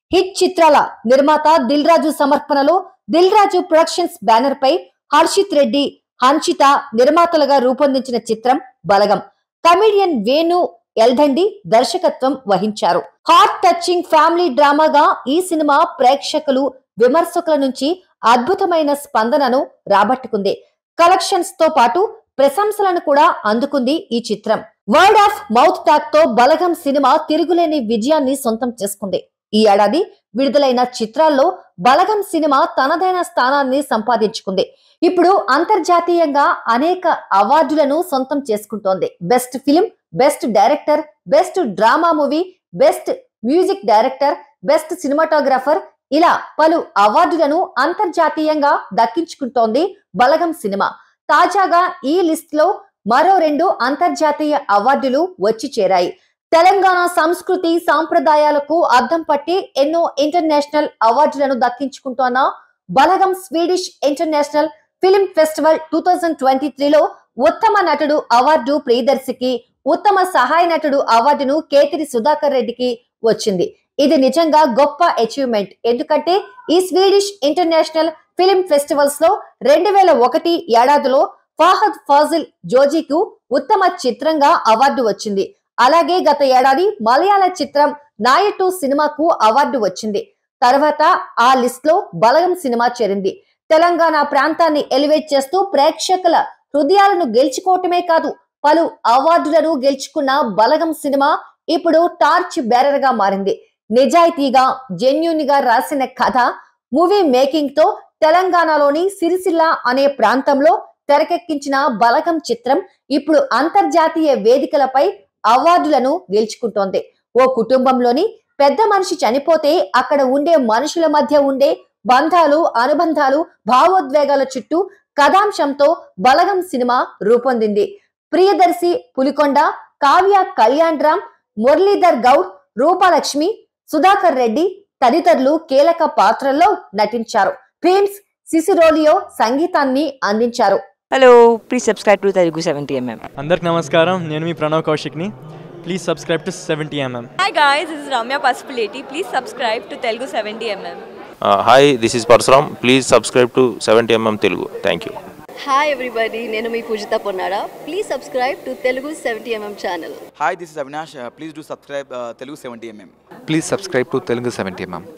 Hit చిత్రాల నిర్మాత దిల్ రాజు సమర్పణలో దిల్ రాజు ప్రొడక్షన్స్ బ్యానర్ పై హర్షిత్ రెడ్డి హన్షిత నిర్మాతలుగా రూపొందించిన చిత్రం బలగం కమెడియన్ వేణు ఎల్దండి దర్శకత్వం వహించారు హార్ట్ టచింగ్ ఫ్యామిలీ డ్రామాగా ఈ సినిమా ప్రేక్షకులు విమర్శకుల నుంచి అద్భుతమైన స్పందనను రాబట్టుకుంది కలెక్షన్స్ తో పాటు ప్రశంసలను కూడా అందుకుంది ఈ చిత్రం వర్డ్ ఆఫ్ మౌత్ టాక్ తో బలగం సినిమా తిరుగులేని విజయాన్ని సొంతం చేసుకుంది ఈ ఏడాది విడుదలైన చిత్రాల్లో బలగం సినిమా తనదైన స్థానాన్ని సంపాదించుకుంది ఇప్పుడు అంతర్జాతీయంగా అనేక అవార్డులను సొంతం చేసుకుంటోంది best film best director best drama movie best music director best cinematographer ఇలా పలు అవార్డులను అంతర్జాతీయంగా దక్కించుకుంటోంది బలగం సినిమా తాజాగా ఈ లిస్ట్ లో మరో రెండు అంతర్జాతీయ అవార్డులు వచ్చి చేరాయి తెలంగాణ సంస్కృతి సాంప్రదాయాలకు అద్దం పట్టి ఎన్నో ఇంటర్నేషనల్ అవార్డులను దక్కించుకుంటోన్న Balagam Swedish international film festival two thousand twenty త్రీలో ఉత్తమ నటుడు అవార్డు ప్రియదర్శికి ఉత్తమ సహాయ నటుడు అవార్డును కేతిరి సుధాకర్ రెడ్డికి వచ్చింది ఇది నిజంగా గొప్ప అచీవ్మెంట్ ఎందుకంటే ఈ స్వీడిష్ ఇంటర్నేషనల్ ఫిలిం ఫెస్టివల్స్ లో రెండు వేల ఒకటి ఏడాదిలో ఫాహద్ ఫాజిల్ జోజీకు ఉత్తమ చిత్రంగా అవార్డు వచ్చింది అలాగే గత ఏడాది మలయాళ చిత్రం నాయటు సినిమాకు అవార్డు వచ్చింది తర్వాత ఆ లిస్ట్ లో బలగం సినిమా చేరింది తెలంగాణ ప్రాంతాన్ని ఎలివేట్ చేస్తూ ప్రేక్షకుల హృదయాలను గెలుచుకోవటమే కాదు పలు అవార్డులను గెలుచుకున్న బలగం సినిమా ఇప్పుడు టార్చ్ బేరర్ గా మారింది నిజాయితీగా జెన్యున్ గా రాసిన కథ మూవీ మేకింగ్ తో తెలంగాణలోని సిరిసిల్ల అనే ప్రాంతంలో తెరకెక్కించిన బలగం చిత్రం ఇప్పుడు అంతర్జాతీయ వేదికలపై అవార్డులను గెలుచుకుంటోంది ఓ కుటుంబంలోని పెద్ద మనిషి చనిపోతే అక్కడ ఉండే మనుషుల మధ్య ఉండే బంధాలు అనుబంధాలు భావోద్వేగాల చుట్టూ కథాంశంతో బలగం సినిమా రూపొందింది ప్రియదర్శి పులికొండ కావ్య కళ్యాణ్ రామ్ మురళీధర్ గౌడ్ రూపలక్ష్మి సుధాకర్ రెడ్డి తదితరులు కీలక పాత్రల్లో నటించారు ఫిల్మ్స్ సిసిరోలియో సంగీతాన్ని అందించారు hello please subscribe to Telugu seventy MM అందరికి నమస్కారం నేను మీ ప్రణవ్ కౌశిక్ని please subscribe to seventy MM Hi guys, this is Ramya Pasupuleti. Please subscribe to Telugu 70mm. Hi this is Parashuram please subscribe to seventy MM Telugu thank you hi everybody నేను మీ Poojitha Ponnada please subscribe to Telugu seventy MM channel Hi, this is Avinash. Uh, please do subscribe uh, Telugu 70mm. Please subscribe to Telugu 70 mm.